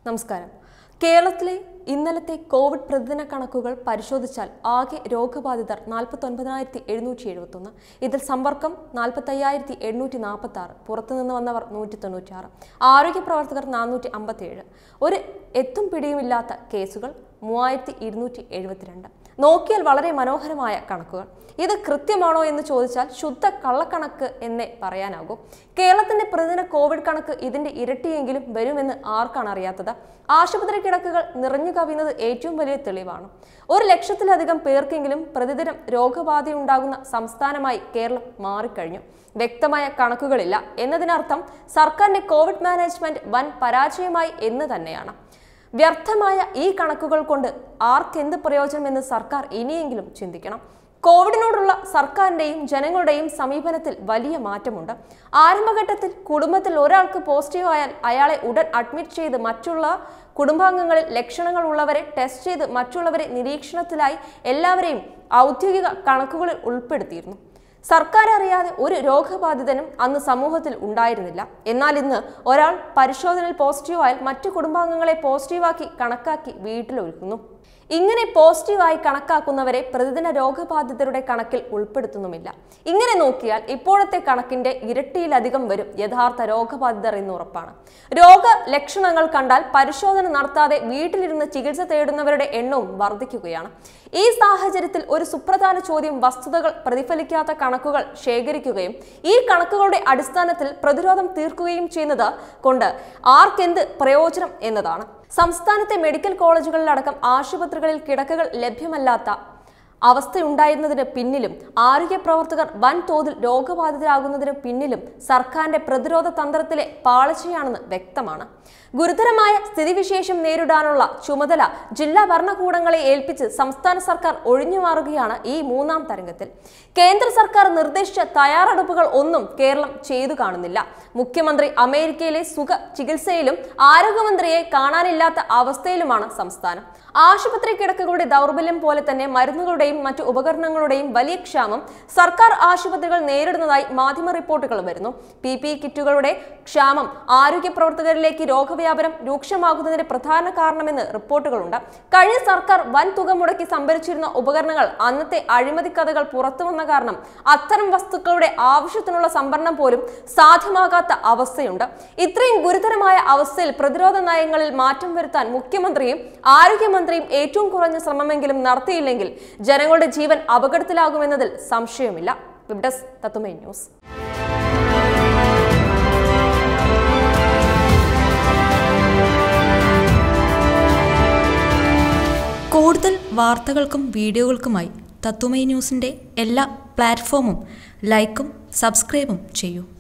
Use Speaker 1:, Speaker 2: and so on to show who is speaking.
Speaker 1: നമസ്കാരം കേരളത്തിലെ ഇന്നലത്തെ കോവിഡ് പ്രതിദിന കണക്കുകൾ പരിശോധിച്ചാൽ ആകെ രോഗബാധിതർ നാൽപ്പത്തൊൻപതിനായിരത്തി എഴുന്നൂറ്റി എഴുപത്തൊന്ന് ഇതിൽ സമ്പർക്കം നാൽപ്പത്തയ്യായിരത്തി എണ്ണൂറ്റി നാൽപ്പത്തി ആറ് പുറത്തുനിന്ന് വന്നവർ നൂറ്റി തൊണ്ണൂറ്റി ആറ് ആരോഗ്യ പ്രവർത്തകർ നാനൂറ്റി അമ്പത്തിയേഴ് ഒരു എത്തും പിടിയുമില്ലാത്ത കേസുകൾ മൂവായിരത്തി ഇരുന്നൂറ്റി എഴുപത്തിരണ്ട് നോക്കിയാൽ വളരെ മനോഹരമായ കണക്കുകൾ ഇത് കൃത്യമാണോ എന്ന് ചോദിച്ചാൽ ശുദ്ധ കള്ളക്കണക്ക് എന്നേ പറയാനാകൂ കേരളത്തിന്റെ പ്രതിദിന കോവിഡ് കണക്ക് ഇതിന്റെ ഇരട്ടിയെങ്കിലും വരുമെന്ന് ആർക്കാണ് അറിയാത്തത് ആശുപത്രി കിടക്കുകൾ നിറഞ്ഞു കവിയുന്നത് ഏറ്റവും വലിയ തെളിവാണ് ഒരു ലക്ഷത്തിലധികം പേർക്കെങ്കിലും പ്രതിദിനം രോഗബാധയുണ്ടാകുന്ന സംസ്ഥാനമായി കേരളം മാറിക്കഴിഞ്ഞു വ്യക്തമായ കണക്കുകളില്ല എന്നതിനർത്ഥം സർക്കാരിന്റെ കോവിഡ് മാനേജ്മെന്റ് വൻ പരാജയമായി എന്ന് തന്നെയാണ് വ്യർത്ഥമായ ഈ കണക്കുകൾ കൊണ്ട് ആർക്കെന്ത് പ്രയോജനമെന്ന് സർക്കാർ ഇനിയെങ്കിലും ചിന്തിക്കണം കോവിഡിനോടുള്ള സർക്കാരിന്റെയും ജനങ്ങളുടെയും സമീപനത്തിൽ വലിയ മാറ്റമുണ്ട് ആരംഭഘട്ടത്തിൽ കുടുംബത്തിൽ ഒരാൾക്ക് പോസിറ്റീവ് ആയാൽ അയാളെ ഉടൻ അഡ്മിറ്റ് ചെയ്ത് മറ്റുള്ള കുടുംബാംഗങ്ങളിൽ ലക്ഷണങ്ങൾ ഉള്ളവരെ ടെസ്റ്റ് ചെയ്ത് മറ്റുള്ളവരെ നിരീക്ഷണത്തിലായി എല്ലാവരെയും ഔദ്യോഗിക കണക്കുകളിൽ ഉൾപ്പെടുത്തിയിരുന്നു സർക്കാർ അറിയാതെ ഒരു രോഗബാധിതനും അന്ന് സമൂഹത്തിൽ ഉണ്ടായിരുന്നില്ല എന്നാൽ ഇന്ന് ഒരാൾ പരിശോധനയിൽ പോസിറ്റീവായാൽ മറ്റു കുടുംബാംഗങ്ങളെ പോസിറ്റീവാക്കി കണക്കാക്കി വീട്ടിലൊരുക്കുന്നു ഇങ്ങനെ പോസിറ്റീവായി കണക്കാക്കുന്നവരെ പ്രതിദിന രോഗബാധിതരുടെ കണക്കിൽ ഉൾപ്പെടുത്തുന്നുമില്ല ഇങ്ങനെ നോക്കിയാൽ ഇപ്പോഴത്തെ കണക്കിന്റെ ഇരട്ടിയിലധികം വരും യഥാർത്ഥ രോഗബാധിതർ എന്ന് ഉറപ്പാണ് രോഗ ലക്ഷണങ്ങൾ കണ്ടാൽ പരിശോധന നടത്താതെ വീട്ടിലിരുന്ന് ചികിത്സ തേടുന്നവരുടെ എണ്ണവും വർദ്ധിക്കുകയാണ് ഈ സാഹചര്യത്തിൽ ഒരു സുപ്രധാന ചോദ്യം വസ്തുതകൾ പ്രതിഫലിക്കാത്ത കണക്കുകൾ ശേഖരിക്കുകയും ഈ കണക്കുകളുടെ അടിസ്ഥാനത്തിൽ പ്രതിരോധം തീർക്കുകയും ചെയ്യുന്നത് കൊണ്ട് ആർക്കെന്ത് പ്രയോജനം എന്നതാണ് സംസ്ഥാനത്തെ മെഡിക്കൽ കോളേജുകളിലടക്കം ആശുപത്രികളിൽ കിടക്കകൾ ലഭ്യമല്ലാത്ത അവസ്ഥയുണ്ടായിരുന്നതിന് പിന്നിലും ആരോഗ്യ പ്രവർത്തകർ വൻതോതിൽ രോഗബാധിതരാകുന്നതിന് പിന്നിലും സർക്കാരിന്റെ പ്രതിരോധ തന്ത്രത്തിലെ പാളിച്ചയാണെന്ന് വ്യക്തമാണ് ഗുരുതരമായ സ്ഥിതിവിശേഷം നേരിടാനുള്ള ചുമതല ജില്ലാ ഭരണകൂടങ്ങളെ ഏൽപ്പിച്ച് സംസ്ഥാന സർക്കാർ ഒഴിഞ്ഞുമാറുകയാണ് ഈ മൂന്നാം തരംഗത്തിൽ കേന്ദ്ര സർക്കാർ നിർദ്ദേശിച്ച തയ്യാറെടുപ്പുകൾ ഒന്നും കേരളം ചെയ്തു കാണുന്നില്ല മുഖ്യമന്ത്രി അമേരിക്കയിലെ സുഖ ചികിത്സയിലും ആരോഗ്യമന്ത്രിയെ കാണാനില്ലാത്ത അവസ്ഥയിലുമാണ് സംസ്ഥാനം ആശുപത്രി കിടക്കകളുടെ ദൗർബല്യം പോലെ തന്നെ മരുന്നുകളുടെയും മറ്റു ഉപകരണങ്ങളുടെയും വലിയ ക്ഷാമം സർക്കാർ ആശുപത്രികൾ നേരിടുന്നതായി മാധ്യമ റിപ്പോർട്ടുകൾ വരുന്നു പി പി കിറ്റുകളുടെ ക്ഷാമം ആരോഗ്യ പ്രവർത്തകരിലേക്ക് രോഗവ്യാപനം രൂക്ഷമാകുന്നതിന് പ്രധാന കാരണമെന്ന് റിപ്പോർട്ടുകളുണ്ട് കഴിഞ്ഞ സർക്കാർ വൻ തുക മുടക്കി സംഭരിച്ചിരുന്ന ഉപകരണങ്ങൾ അന്നത്തെ അഴിമതി കഥകൾ പുറത്തു വന്ന കാരണം അത്തരം വസ്തുക്കളുടെ ആവശ്യത്തിനുള്ള സംഭരണം പോലും സാധ്യമാകാത്ത അവസ്ഥയുണ്ട് ഇത്രയും ഗുരുതരമായ അവസ്ഥയിൽ പ്രതിരോധ നയങ്ങളിൽ മാറ്റം വരുത്താൻ മുഖ്യമന്ത്രിയും ആരോഗ്യമന്ത്രിയും ഏറ്റവും കുറഞ്ഞ ശ്രമമെങ്കിലും നടത്തിയില്ലെങ്കിൽ ജനങ്ങളുടെ ജീവൻ അപകടത്തിലാകുമെന്നതിൽ സംശയമില്ല വെബ് ഡെസ്ക് തത്തുമൈ ന്യൂസ്
Speaker 2: കൂടുതൽ വാർത്തകൾക്കും വീഡിയോകൾക്കുമായി തത്തുമൈ ന്യൂസിൻ്റെ എല്ലാ പ്ലാറ്റ്ഫോമും ലൈക്കും സബ്സ്ക്രൈബും ചെയ്യൂ